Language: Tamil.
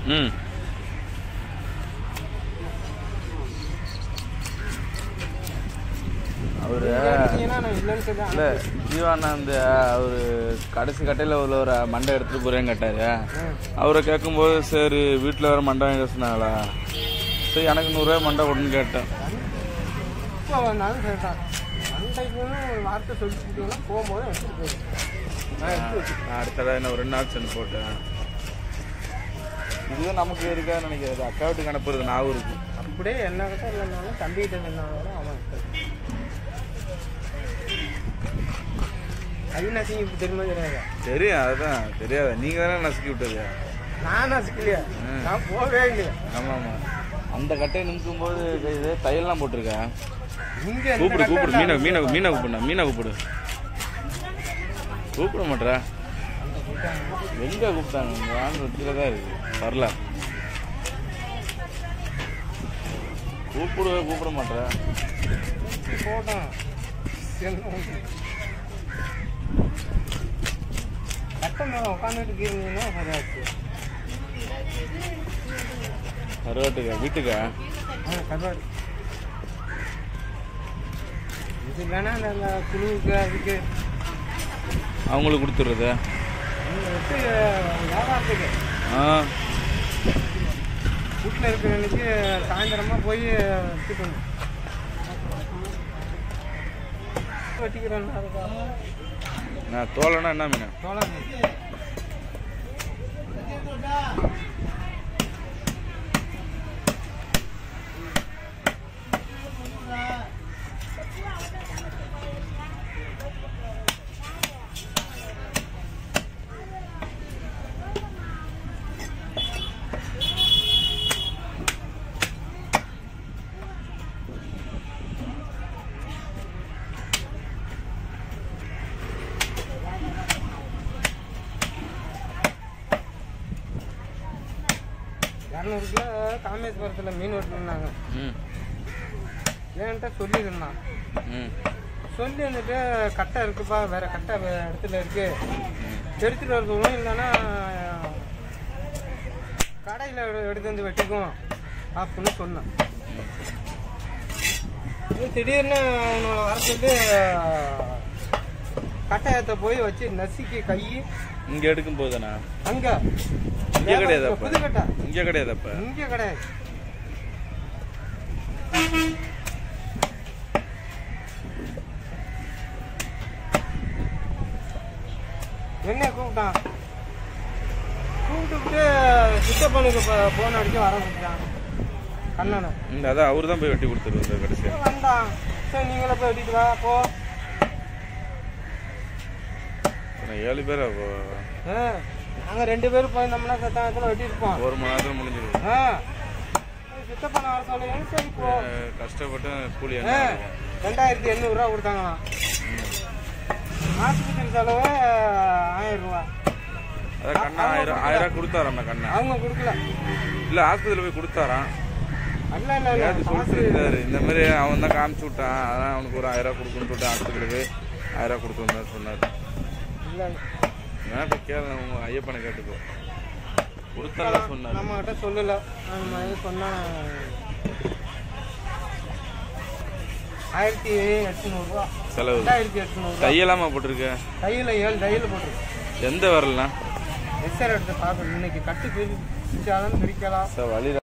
ம் அவரு கேட்டீங்கன்னா நான் இல்லைன்னு சொல்லி இல்ல ஜீவானந்த் அவரு கடைசி கட்டையில உள்ள ஒரு மண்டை எடுத்துட்டு போறேன்னு கேட்டாரு அவரை கேட்கும்போது சரி வீட்டுல வேற மண்டை வாங்கி சொன்னாங்களா சரி எனக்கு நூறுரூவா மண்டை கொடுன்னு கேட்டேன் இப்போ வந்தாலும் கேட்டான் அன்றைக்குன்னு ஒரு வார்த்தை சொல்லிட்டு போகும்போது எடுத்துட்டு போயிடும் நான் எடுத்து வச்சு நான் அடுத்த தடவை என்ன ஒரு ரெண்டு நாள் சென்று போட்டேன் இதுதான் நமக்கு இருக்கா நினைக்கிறது அக்கா வீட்டுக்கு அனுப்புறது ஞாபகம் இருக்கு அப்படியே என்ன கிட்ட இல்லைனாலும் தம்பிகிட்ட நின்னாலும் அவன் எடுத்துப்பான். அது நசிங்க இப்போ தெரியுமா தெரியாதா தெரியும் அதுதான் தெரியாது நீங்க தானே நசுக்கி விட்டது நான் நசிக்கலையா நான் போகவே இல்லையா ஆமா ஆமா அந்த கட்டையை நிற்கும் போது இது தையல்லாம் போட்டிருக்கேன் இங்க எந்த கூப்பிடு கட்டம் கூப்பிடு மீனை இல்லாத மீனை மீனை கூப்பிடு மீனை கூப்பிடு கூப்பிட மாட்டா எங்க கூப்பிட்டாங்க வாங்க கீழே தான் இருக்கு வரல கூப்பிடுவே கூப்பிட மாட்டா போட்டோம் கட்டம் மேலே உட்காந்துட்டு இருந்தீங்கன்னா சரியாச்சு கருவாட்டுக்கா வீட்டுக்கா ஆ கருவாடு இது வேணா அந்த அந்த குழுவுக்கு அதுக்கு அவங்களுக்கு கொடுத்துடுறது நீங்கள் வச்சு வியாபாரத்துக்கு ஆ வீட்டில் இருக்கிறவனுக்கு சாயந்தரமாக போய் எடுத்துட்டு வந்து வெட்டிக்கிறேன் அதுக்கா நான் தோலைனா என்ன மீன் சோளம் இரநூறு கிலோ காமேஸ்வரத்தில் மீன் வெட்டணுன்னாங்க ம் என்கிட்ட சொல்லியிருந்தான் ம் சொல்லி வந்துட்டு கட்டை இருக்குப்பா வேற கட்டை வேற இடத்துல இருக்கு எடுத்துட்டு வர சொல்லுவோம் இல்லைன்னா கடையில் எடுத்து வந்து வெட்டிக்கும் அப்படின்னு சொன்னான் இது திடீர்னு அவனோட வர சொல்லி கட்டாயத்தை போய் வச்சு நசுக்கி கை இங்க எடுக்கும் போதுதானா அங்க இங்க கிடையாது அப்ப புதுக்கட்டை இங்க கிடையாது அப்ப இங்க கிடையாது என்ன கூப்பிட்டான் கூப்பிட்டுட்டு சித்தப்பனுக்கு போன் அடிச்சு வர சொல்லிட்டான் கண்ணனை இந்த அதான் அவரு தான் போய் வெட்டி கொடுத்துருவாரு கடைசியா வந்தான் சரி நீங்களே போய் வெட்டிட்டு வா போ நான் ஏழு பேர் ஆ, நாங்க ரெண்டு பேரும் போயிருந்தோம்னா சத்தாயத்தில் வெட்டியிருப்போம் ஒரு மணி நேரத்துல முடிஞ்சிடும் ஆ சித்தப்பனை வர சொல்லுங்க சரி போ கஷ்டப்பட்டு கூலி ஆ, என்ன இருக்கு? ரெண்டாயிரத்தி எண்ணூறுரூவா கொடுத்தாங்களாம் ஆஸ்பத்திரி செலவு ஆயிரம் ரூபா அதான் கண்ணா ஆயிரம் ஆயிரம் கொடுத்தாராம் கண்ணா அவங்க கொடுக்கல இல்ல ஆஸ்பத்திரியில போய் கொடுத்தாராம் அல்ல இல்ல இல்ல ஏதாவது சொல்லிட்டு இருந்தாரு இந்த மாதிரி அவன் தான் காமிச்சு விட்டான் அதான் அவனுக்கு ஒரு ஆயிரம் ரூபா கொடுக்கணும்னு சொல்லிட்டு ஆஸ்பத்திரியில போய் ஆயிரம் ரூபா கொடுத்து வந்தாரு சொன்னாரு இல்ல வேணா போய் கேளு உங்க ஐயப்பனை கேட்டுக்கோ கொடுத்தால சொன்னாரு நம்ம கிட்ட சொல்லல அந்த மாதிரி சொன்னா ஆயிரத்தி எட்நூறுரூவா செலவு ரெண்டாயிரத்தி எட்நூறுரூவா தையலாமா போட்டிருக்க கையில் ஏழு தையல் போட்டுருக்கு எந்த வரலாம் எஸ்ஆர் எடுத்து பார்க்கணும் இன்னைக்கு கட்டு பிரிச்சாலும் பிரிக்கலாம் சார் வழி